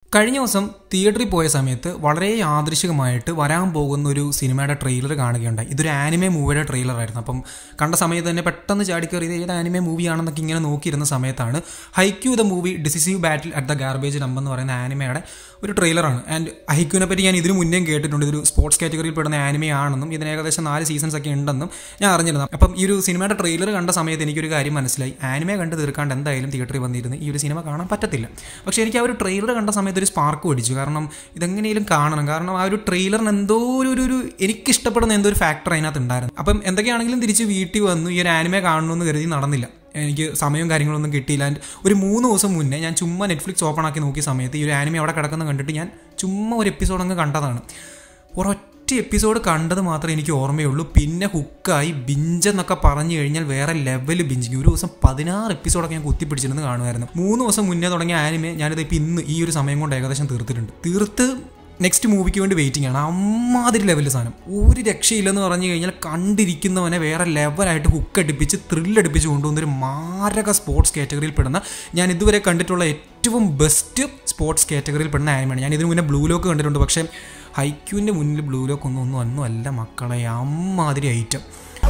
കഴിഞ്ഞ ദിവസം തിയേറ്ററിൽ പോയ സമയത്ത് വളരെ യാദൃശികമായിട്ട് വരാൻ പോകുന്ന ഒരു സിനിമയുടെ ട്രെയിലർ കാണുകയുണ്ടായി ഇതൊരു ആനിമെ മൂവിയുടെ ട്രെയിലറായിരുന്നു അപ്പം കണ്ട സമയത്ത് തന്നെ പെട്ടെന്ന് ചാടിക്കയറി ഇത് ഏത് ആനിമെ മൂവിയാണെന്നൊക്കെ ഇങ്ങനെ നോക്കിയിരുന്ന സമയത്താണ് Haikyu the movie decisive battle at the garbage number എന്ന് പറയുന്ന ആനിമയുടെ ഒരു ട്രെയിലറാണ് ആൻഡ് ഹൈക്യൂനെ പറ്റി ഞാൻ ഇതിനു മുന്നേ കേട്ടിട്ടുണ്ട് ഇതൊരു സ്പോർട്സ് കാറ്റഗറിയിൽ പെടുന്ന ആനിമെ ആണെന്നും ഇതിന് ഏകദേശം നാല് സീസൺസ് ഒക്കെ ഉണ്ടെന്നും ഞാൻ അറിഞ്ഞിരുന്നു അപ്പം ഈ ഒരു സിനിമയുടെ ട്രെയിലർ കണ്ട സമയത്ത് എനിക്കൊരു കാര്യം മനസ്സിലായി ആനിമെ കണ്ട് തീർക്കാണ്ട് എന്തായാലും തിയേറ്ററിൽ വന്നിരുന്ന് ഈ ഒരു സിനിമ കാണാൻ പറ്റത്തില്ല പക്ഷേ എനിക്ക് ആ ഒരു ട്രെയിലർ കണ്ട സമയത്ത് ഒരു സ്പാർക്ക് പഠിച്ചു കാരണം ഇതെങ്ങനെയും കാണണം കാരണം ആ ഒരു ട്രെയിലറിന് എന്തോ ഒരു ഒരു- ഒരു എനിക്കിഷ്ടപ്പെടുന്ന എന്തോ ഒരു ഫാക്ടർ അതിനകത്ത് ഉണ്ടായിരുന്നു അപ്പം എന്തൊക്കെയാണെങ്കിലും തിരിച്ച് വീട്ടിൽ വന്നു ഈ ഒരു ആനിമെ കാണണമെന്ന് കരുതി നടന്നില്ല എനിക്ക് സമയവും കാര്യങ്ങളൊന്നും കിട്ടിയില്ല ആൻഡ് ഒരു മൂന്ന് ദിവസം മുന്നേ ഞാൻ ചുമ്മാ നെറ്റ്ഫ്ലിക്സ് ഓപ്പൺ ആക്കി നോക്കിയ സമയത്ത് ഈ ഒരു ആനിമെ അവിടെ കിടക്കുന്ന കണ്ടിട്ട് ഞാൻ ചുമ്മാ ഒരു എപ്പിസോഡ് അങ്ങ് കണ്ടതാണ് ഒരൊറ്റ എപ്പിസോഡ് കണ്ടത് മാത്രമേ എനിക്ക് ഓർമ്മയുള്ളൂ പിന്നെ ഹുക്കായി ബിഞ്ച് എന്നൊക്കെ പറഞ്ഞു കഴിഞ്ഞാൽ വേറെ ലെവൽ ബിഞ്ചിങ് ഒരു ദിവസം പതിനാറ് എപ്പിസോഡൊക്കെ ഞാൻ കുത്തിപ്പിടിച്ചിരുന്ന് കാണുമായിരുന്നു മൂന്ന് ദിവസം മുന്നേ തുടങ്ങിയ ആനിമെ ഞാനിത് ഇപ്പം ഇന്ന് ഈ ഒരു സമയം കൊണ്ട് ഏകദേശം തീർത്തിട്ടുണ്ട് തീർത്ത് നെക്സ്റ്റ് മൂവിക്ക് വേണ്ടി വെയിറ്റിംഗ് ആണ് അമ്മാതിരി ലെവൽ സാധനം ഒരു രക്ഷയില്ലെന്ന് പറഞ്ഞു കഴിഞ്ഞാൽ കണ്ടിരിക്കുന്നവനെ വേറെ ലെവലായിട്ട് ഹുക്ക് അടിപ്പിച്ച് ത്രില്ലടിപ്പിച്ച് കൊണ്ടുവന്നൊരു മാരക സ്പോർട്സ് കാറ്റഗറിയിൽ പെടുന്ന ഞാൻ ഇതുവരെ കണ്ടിട്ടുള്ള ഏറ്റവും ബെസ്റ്റ് സ്പോർട്സ് കാറ്റഗറിയിൽ പെടുന്ന ആനിമയാണ് ഞാൻ ഇതിനു മുന്നേ ബ്ലൂ ലോക്ക് കണ്ടിട്ടുണ്ട് പക്ഷേ ഹൈക്യൂവിൻ്റെ മുന്നിൽ ബ്ലൂ ലോക്ക് ഒന്നും ഒന്നും ഒന്നും അല്ല മക്കളെ അമ്മാതിരി ഐറ്റം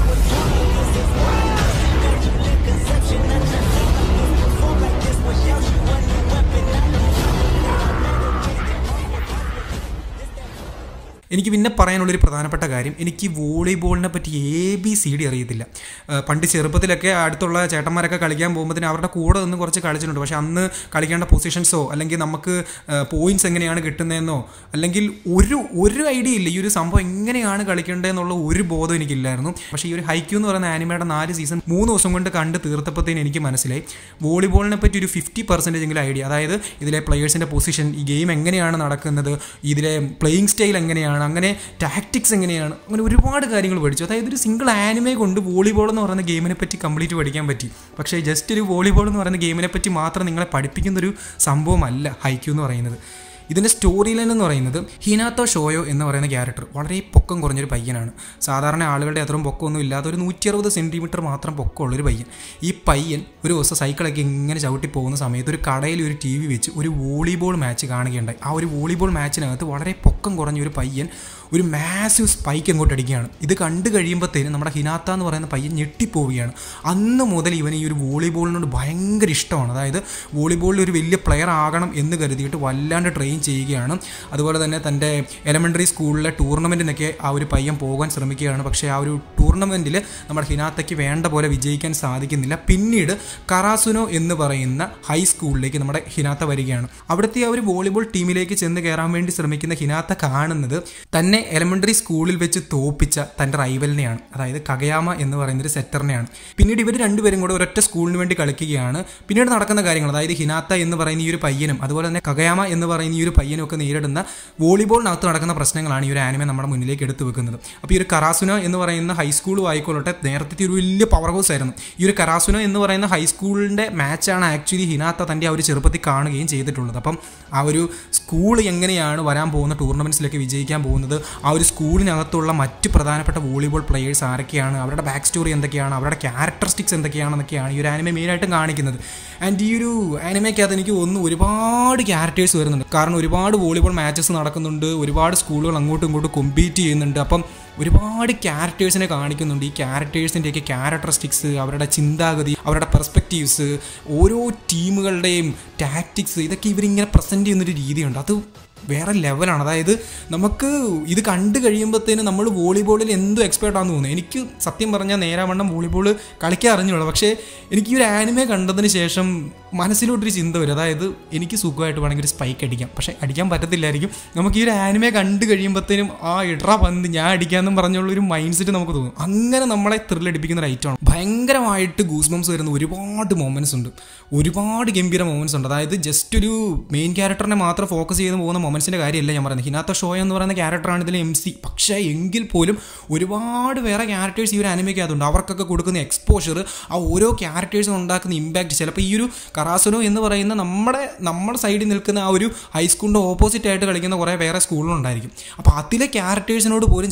എനിക്ക് പിന്നെ പറയാനുള്ളൊരു പ്രധാനപ്പെട്ട കാര്യം എനിക്ക് വോളിബോളിനെ പറ്റി എ ബി സി ഡി അറിയത്തില്ല ആ, പണ്ട് ചെറുപ്പത്തിലൊക്കെ അടുത്തുള്ള ചേട്ടന്മാരൊക്കെ കളിക്കാൻ പോകുമ്പോഴത്തേന് അവരുടെ കൂടെ നിന്ന് കുറച്ച് കളിച്ചിട്ടുണ്ട് പക്ഷെ അന്ന് കളിക്കേണ്ട പൊസിഷൻസോ അല്ലെങ്കിൽ നമുക്ക് പോയിന്റ്സ് എങ്ങനെയാണ് കിട്ടുന്നതെന്നോ അല്ലെങ്കിൽ ഒരു ഒരു ഐഡിയ ഇല്ല ഈ ഒരു സംഭവം എങ്ങനെയാണ് കളിക്കേണ്ടതെന്നുള്ള ഒരു ബോധം എനിക്കില്ലായിരുന്നു പക്ഷേ ഈ ഒരു ഹൈക്യൂ എന്ന് പറയുന്ന ആനിമയുടെ നാല് സീസൺ മൂന്ന് ദിവസം കൊണ്ട് കണ്ട് തീർത്തപ്പോഴത്തേന് എനിക്ക് മനസ്സിലായി വോളിബോളിനെ പറ്റി ഒരു ഫിഫ്റ്റി പെർസെൻറ്റേജ് എങ്കിലും ഐഡിയ അതായത് ഇതിലെ പ്ലെയേഴ്സിൻ്റെ പൊസിഷൻ ഈ ഗെയിം എങ്ങനെയാണ് നടക്കുന്നത് ഇതിലെ പ്ലേയിങ് സ്റ്റൈൽ എങ്ങനെയാണ് അങ്ങനെ ടാക്ടിക്സ് എങ്ങനെയാണ് അങ്ങനെ ഒരുപാട് കാര്യങ്ങൾ പഠിച്ചു അതായത് ഒരു സിംഗിൾ ആനിമെ കൊണ്ട് വോളിബോൾ എന്ന് പറയുന്ന ഗെയിമിനെ പറ്റി കംപ്ലീറ്റ് പഠിക്കാൻ പറ്റി പക്ഷേ ജസ്റ്റ് ഒരു വോളിബോൾ എന്ന് പറയുന്ന ഗെയിമിനെ പറ്റി മാത്രം നിങ്ങളെ പഠിപ്പിക്കുന്ന ഒരു സംഭവമല്ല ഹൈക്യൂ എന്ന് പറയുന്നത് ഇതിൻ്റെ സ്റ്റോറി ലൈൻ എന്ന് പറയുന്നത് ഹിനാത്തോ ഷോയോ എന്ന് പറയുന്ന ക്യാരക്ടർ വളരെ പൊക്കം കുറഞ്ഞൊരു പയ്യനാണ് സാധാരണ ആളുകളുടെ അത്രയും പൊക്കമൊന്നും ഇല്ലാത്ത ഒരു നൂറ്റി അറുപത് സെൻറ്റിമീറ്റർ മാത്രം പൊക്കമുള്ളൊരു പയ്യൻ ഈ പയ്യൻ ഒരു ദിവസം സൈക്കിളൊക്കെ ഇങ്ങനെ ചവിട്ടി പോകുന്ന സമയത്ത് ഒരു കടയിൽ ഒരു ടി വി വെച്ച് ഒരു വോളിബോൾ മാച്ച് കാണുകയുണ്ടായി ആ ഒരു വോളിബോൾ മാച്ചിനകത്ത് വളരെ പൊക്കം കുറഞ്ഞ ഒരു പയ്യൻ ഒരു മാസീവ് സ്പൈക്ക് അങ്ങോട്ട് അടിക്കുകയാണ് ഇത് കണ്ടു കഴിയുമ്പോഴത്തേനും നമ്മുടെ ഹിനാത്ത എന്ന് പറയുന്ന പയ്യൻ ഞെട്ടിപ്പോവുകയാണ് അന്ന് മുതൽ ഇവന് ഈ ഒരു വോളിബോളിനോട് ഭയങ്കര ഇഷ്ടമാണ് അതായത് വോളിബോളിൽ ഒരു വലിയ പ്ലെയർ ആകണം എന്ന് കരുതിയിട്ട് വല്ലാണ്ട് ട്രെയിൻ ചെയ്യുകയാണ് അതുപോലെ തന്നെ തൻ്റെ എലമെൻ്ററി സ്കൂളിലെ ടൂർണമെൻറ്റിനൊക്കെ ആ ഒരു പയ്യൻ പോകാൻ ശ്രമിക്കുകയാണ് പക്ഷേ ആ ഒരു ടൂർണമെൻറ്റിൽ നമ്മുടെ ഹിനാത്തയ്ക്ക് വേണ്ട പോലെ വിജയിക്കാൻ സാധിക്കുന്നില്ല പിന്നീട് കറാസുനോ എന്ന് പറയുന്ന ഹൈസ്കൂളിലേക്ക് നമ്മുടെ ഹിനാത്ത വരികയാണ് അവിടുത്തെ ആ ഒരു വോളിബോൾ ടീമിലേക്ക് ചെന്ന് കയറാൻ വേണ്ടി ശ്രമിക്കുന്ന ഹിനാത്ത കാണുന്നത് തന്നെ എലമെൻ്ററി സ്കൂളിൽ വെച്ച് തോപ്പിച്ച തൻ്റെ റൈവലിനെയാണ് അതായത് കഗയാമ എന്ന് പറയുന്ന ഒരു സെറ്ററിനെയാണ് പിന്നീട് ഇവർ രണ്ടുപേരും കൂടെ ഒരൊറ്റ സ്കൂളിന് വേണ്ടി കളിക്കുകയാണ് പിന്നീട് നടക്കുന്ന കാര്യങ്ങൾ അതായത് ഹിനാത്ത എന്ന് പറയുന്ന ഈ ഒരു പയ്യനും അതുപോലെ തന്നെ കഗയാമ എന്ന് പറയുന്ന ഈ ഒരു പയ്യനും ഒക്കെ നേരിടുന്ന വോളിബോളിനകത്ത് നടക്കുന്ന പ്രശ്നങ്ങളാണ് ഈ ഒരു ആനിമെ നമ്മുടെ മുന്നിലേക്ക് എടുത്തു വെക്കുന്നത് അപ്പോൾ ഈ ഒരു കറാസുന എന്ന് പറയുന്ന ഹൈസ്കൂളും ആയിക്കൊള്ളട്ടെ നേരത്തെ ഒരു വലിയ പവർ ഹൗസ് ആയിരുന്നു ഈ ഒരു കറാസുന എന്ന് പറയുന്ന ഹൈസ്കൂളിൻ്റെ മാച്ചാണ് ആക്ച്വലി ഹിനാത്ത തൻ്റെ ആ ഒരു ചെറുപ്പത്തിൽ കാണുകയും ചെയ്തിട്ടുള്ളത് അപ്പം ആ ഒരു സ്കൂൾ എങ്ങനെയാണ് വരാൻ പോകുന്ന ടൂർണമെൻറ്റ്സിലൊക്കെ വിജയിക്കാൻ പോകുന്നത് ആ ഒരു സ്കൂളിനകത്തുള്ള മറ്റ് പ്രധാനപ്പെട്ട വോളിബോൾ പ്ലെയേഴ്സ് ആരൊക്കെയാണ് അവരുടെ ബാക്ക് സ്റ്റോറി എന്തൊക്കെയാണ് അവരുടെ ക്യാരക്ടറിസ്റ്റിക്സ് എന്തൊക്കെയാണെന്നൊക്കെയാണ് ഈ ഒരു ആനിമെ മെയിനായിട്ടും കാണിക്കുന്നത് ആൻഡ് ഈ ഒരു ആനിമയ്ക്കകത്ത് എനിക്ക് ഒന്ന് ഒരുപാട് ക്യാരക്ടേഴ്സ് വരുന്നുണ്ട് കാരണം ഒരുപാട് വോളിബോൾ മാച്ചസ് നടക്കുന്നുണ്ട് ഒരുപാട് സ്കൂളുകൾ അങ്ങോട്ടും ഇങ്ങോട്ടും കോമ്പീറ്റ് ചെയ്യുന്നുണ്ട് അപ്പം ഒരുപാട് ക്യാരക്ടേഴ്സിനെ കാണിക്കുന്നുണ്ട് ഈ ക്യാരക്ടേഴ്സിൻ്റെയൊക്കെ ക്യാരക്ടറിസ്റ്റിക്സ് അവരുടെ ചിന്താഗതി അവരുടെ പെർസ്പെക്റ്റീവ്സ് ഓരോ ടീമുകളുടെയും ടാക്ടിക്സ് ഇതൊക്കെ ഇവരിങ്ങനെ പ്രസൻറ്റ് ചെയ്യുന്നൊരു രീതിയുണ്ട് അത് വേറെ ലെവലാണ് അതായത് നമുക്ക് ഇത് കണ്ടു കഴിയുമ്പോഴത്തേനും നമ്മൾ വോളിബോളിൽ എന്തോ എക്സ്പേർട്ട് ആണെന്ന് തോന്നുന്നു എനിക്ക് സത്യം പറഞ്ഞാൽ നേരാവണ്ണം വോളിബോൾ കളിക്കാൻ അറിഞ്ഞുള്ളൂ പക്ഷേ എനിക്ക് ഈ ഒരു ആനിമെ കണ്ടതിന് ശേഷം മനസ്സിലോട്ടൊരു ചിന്ത വരും അതായത് എനിക്ക് സുഖമായിട്ട് വേണമെങ്കിൽ ഒരു സ്പൈക്ക് അടിക്കാം പക്ഷേ അടിക്കാൻ പറ്റത്തില്ലായിരിക്കും നമുക്ക് ഈ ഒരു ആനിമെ കണ്ടു കഴിയുമ്പോഴത്തേനും ആ ഇടറ പന്ത് ഞാൻ അടിക്കാമെന്നും പറഞ്ഞുള്ള ഒരു മൈൻഡ് സെറ്റ് നമുക്ക് തോന്നും അങ്ങനെ നമ്മളെ ത്രില്ലടിപ്പിക്കുന്ന ഒരു ഐറ്റമാണ് ഭയങ്കരമായിട്ട് ഗൂസ്ബംസ് വരുന്ന ഒരുപാട് മൊമെൻറ്റ്സ് ഉണ്ട് ഒരുപാട് ഗംഭീര മൊമെൻറ്റ്സ് ഉണ്ട് അതായത് ജസ്റ്റ് ഒരു മെയിൻ ക്യാരക്ടറിനെ മാത്രം ഫോക്കസ് ചെയ്ത് പോകുന്ന മൊമെൻറ്റ്സിൻ്റെ കാര്യമല്ല ഞാൻ പറയുന്നത് ഹിനാത്ത ഷോ എന്ന് പറയുന്ന ക്യാരക്ടറാണ് ഇതിൽ എം സി പക്ഷേ എങ്കിൽ പോലും ഒരുപാട് വേറെ ക്യാരക്ടേഴ്സ് ഈ ഒരു ആനിമയ്ക്കകത്തുണ്ട് അവർക്കൊക്കെ കൊടുക്കുന്ന എക്സ്പോഷർ ആ ഓരോ ക്യാരക്ടേഴ്സും ഉണ്ടാക്കുന്ന ഇമ്പാക്റ്റ് ചിലപ്പോൾ ഈ ഒരു കറാസുനോ എന്ന് പറയുന്ന നമ്മുടെ നമ്മുടെ സൈഡിൽ നിൽക്കുന്ന ആ ഒരു ഹൈസ്കൂളിൻ്റെ ഓപ്പോസിറ്റ് ആയിട്ട് കളിക്കുന്ന കുറേ വേറെ സ്കൂളുകളുണ്ടായിരിക്കും അപ്പോൾ അതിലെ ക്യാരക്ടേഴ്സിനോട് പോലും ചില സമയത്ത്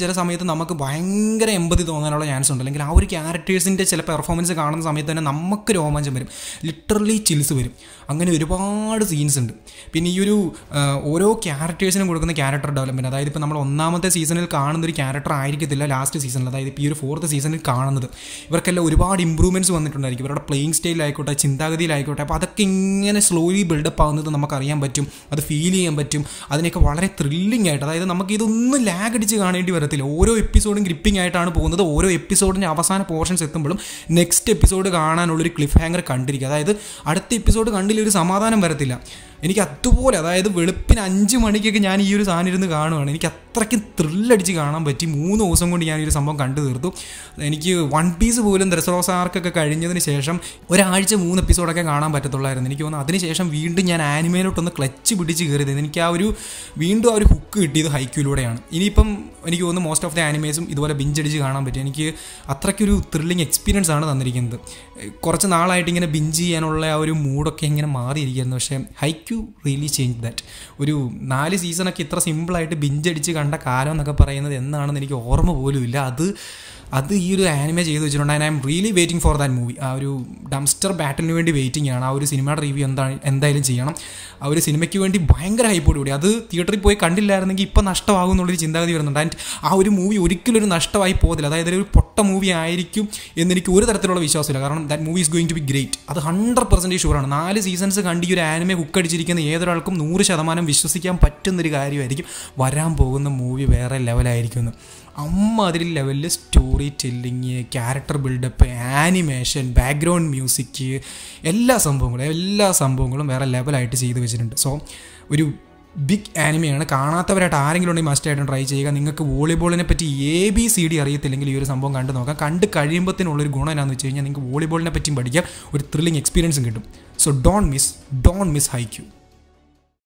നമുക്ക് ഭയങ്കര എമ്പതി തോന്നാനുള്ള ചാൻസ് ഉണ്ട് അല്ലെങ്കിൽ ആ ഒരു ക്യാരക്ടേഴ്സിൻ്റെ ചില പെർഫോമൻസ് കാണുന്ന സമയത്ത് തന്നെ നമുക്ക് രോമാഞ്ചം വരും ലിറ്ററലി ചിൽസ് വരും അങ്ങനെ ഒരുപാട് സീൻസ് ഉണ്ട് പിന്നെ ഈ ഒരു ആ, ഓരോ ക്യാരക്ടേഴ്സിനും കൊടുക്കുന്ന ക്യാരക്ടർ ഡെവലപ്മെൻറ്റ് അതായത് ഇപ്പോൾ നമ്മൾ ഒന്നാമത്തെ സീസണിൽ കാണുന്ന ഒരു ക്യാരക്ടർ ആയിരിക്കത്തില്ല ലാസ്റ്റ് സീസണിൽ അതായത് ഇപ്പോൾ ഈ ഒരു ഫോർത്ത് സീസണിൽ കാണുന്നത് ഇവർക്കെല്ലാം ഒരുപാട് ഇമ്പ്രൂവ്മെൻറ്റ്സ് വന്നിട്ടുണ്ടായിരിക്കും ഇവരുടെ പ്ലേയിങ് സ്റ്റൈലായിക്കോട്ടെ ചിന്താഗതിയിലായിക്കോട്ടെ അപ്പോൾ അതൊക്കെ ഇങ്ങനെ സ്ലോലി ബിൽഡപ്പ് ആവുന്നത് നമുക്കറിയാൻ പറ്റും അത് ഫീൽ ചെയ്യാൻ പറ്റും അതിനെയൊക്കെ വളരെ ത്രില്ലിംഗ് ആയിട്ട് അതായത് നമുക്ക് ഇതൊന്നും ലാഗ് അടിച്ച് കാണേണ്ടി വരത്തില്ല ഓരോ എപ്പിസോഡും ഗ്രിപ്പിംഗ് ആയിട്ടാണ് പോകുന്നത് ഓരോ എപ്പിസോഡിൻ്റെ അവസാന പോർഷൻസ് എത്തുമ്പോഴും നെക്സ്റ്റ് എപ്പിസോഡ് കാണാനുള്ളൊരു ക്ലിഫ് ഹാങ്ങർ കണ്ടിരിക്കുക അതായത് അടുത്ത എപ്പിസോഡ് കണ്ടില്ല ഒരു സമാധാനം വരത്തില്ല എനിക്ക് അതുപോലെ അതായത് വെളുപ്പിന് അഞ്ച് മണിക്കൊക്കെ ഞാൻ ഈ ഒരു സാധനം ഇരുന്ന് കാണുകയാണ് എനിക്ക് അത്രയ്ക്ക് ത്രില്ലടിച്ച് കാണാൻ പറ്റി മൂന്ന് ദിവസം കൊണ്ട് ഞാൻ ഈ ഒരു സംഭവം കണ്ടു തീർത്തു എനിക്ക് വൺ പീസ് പോലും ദരസറോസ ആർക്കൊക്കെ കഴിഞ്ഞതിന് ശേഷം ഒരാഴ്ച മൂന്ന് എപ്പിസോഡൊക്കെ കാണാൻ പറ്റത്തുള്ളായിരുന്നു എനിക്ക് തോന്നുന്നു അതിനുശേഷം വീണ്ടും ഞാൻ ആനിമയിലോട്ടൊന്ന് ക്ലച്ച് പിടിച്ച് കയറിയത് എനിക്ക് ആ ഒരു വീണ്ടും ആ ഒരു ഹുക്ക് കിട്ടിയത് ഹൈക്യൂലൂടെയാണ് ഇനിയിപ്പം എനിക്ക് തോന്നുന്നു മോസ്റ്റ് ഓഫ് ദി ആനിമേസും ഇതുപോലെ ബിഞ്ചടിച്ച് കാണാൻ പറ്റും എനിക്ക് അത്രയ്ക്കൊരു ത്രില്ലിംഗ് എക്സ്പീരിയൻസ് ആണ് തന്നിരിക്കുന്നത് ഏഹ് കുറച്ച് നാളായിട്ട് ഇങ്ങനെ ബിഞ്ച് ചെയ്യാനുള്ള ആ ഒരു മൂഡൊക്കെ ഇങ്ങനെ മാറിയിരിക്കുന്നു പക്ഷേ ഹൈക്യൂ റിയലി ചേഞ്ച് ദാറ്റ് ഒരു നാല് സീസണൊക്കെ ഇത്ര സിമ്പിളായിട്ട് ബിഞ്ചടിച്ച് കണ്ട കാലം എന്നൊക്കെ പറയുന്നത് എന്നാണെന്ന് എനിക്ക് ഓർമ്മ പോലും ഇല്ല അത് അത് ഈ ഒരു ആനിമേ ചെയ്ത് വെച്ചിട്ടുണ്ട് I am really waiting for that movie ആ ഒരു ഡംസ്റ്റർ ബാറ്റിലിന് വേണ്ടി വെയിറ്റിംഗ് ആണ് ആ ഒരു സിനിമയുടെ റിവ്യൂ എന്താ എന്തായാലും ചെയ്യണം ആ ഒരു സിനിമയ്ക്ക് വേണ്ടി ഭയങ്കര ഹൈപ്പോട് കൂടി അത് തിയേറ്ററിൽ പോയി കണ്ടില്ലായിരുന്നെങ്കിൽ ഇപ്പം നഷ്ടമാകും എന്നുള്ളൊരു ചിന്താഗതി വരുന്നുണ്ട് ആൻഡ് ആ ഒരു മൂവി ഒരിക്കലും ഒരു നഷ്ടമായി പോകത്തില്ല അതായത് ഒരു പൊട്ട മൂവി ആയിരിക്കും എന്നെനിക്ക് ഒരു തരത്തിലുള്ള വിശ്വാസമില്ല കാരണം that movie is going to be great അത് ഹൺഡ്രഡ് പെർസെൻറ്റേജ് ഷുവറാണ് നാല് സീസൺസ് കണ്ട് ഈ ഒരു ആനിമെ കുക്കടിച്ചിരിക്കുന്ന ഏതൊരാൾക്കും നൂറ് ശതമാനം വിശ്വസിക്കാൻ പറ്റുന്നൊരു കാര്യമായിരിക്കും വരാൻ പോകുന്ന മൂവി വേറെ ലെവലായിരിക്കും എന്ന് അമ്മാതിരി ലെവലിൽ storytelling character buildup animation background music എല്ലാ സംഭവങ്ങളും എല്ലാ സംഭവങ്ങളും വേറെ ലെവലായിട്ട് ചെയ്ത് വെച്ചിട്ടുണ്ട് സോ ഒരു ബിഗ് ആനിമയാണ് കാണാത്തവരായിട്ട് ആരെങ്കിലും ഉണ്ടെങ്കിൽ മസ്റ്റായിട്ടും ട്രൈ ചെയ്യുക നിങ്ങൾക്ക് വോളിബോളിനെ പറ്റി എ ബി സി ഡി അറിയത്തില്ലെങ്കിൽ ഈ ഒരു സംഭവം കണ്ടു നോക്കാം കണ്ട് കഴിയുമ്പോഴത്തേനുള്ളൊരു ഗുണം എന്നാന്ന് വെച്ച് കഴിഞ്ഞാൽ നിങ്ങൾക്ക് വോളിബോളിനെ പറ്റിയും പഠിക്കാം ഒരു ത്രില്ലിംഗ് എക്സ്പീരിയൻസും കിട്ടും so don't miss don't miss HeiQ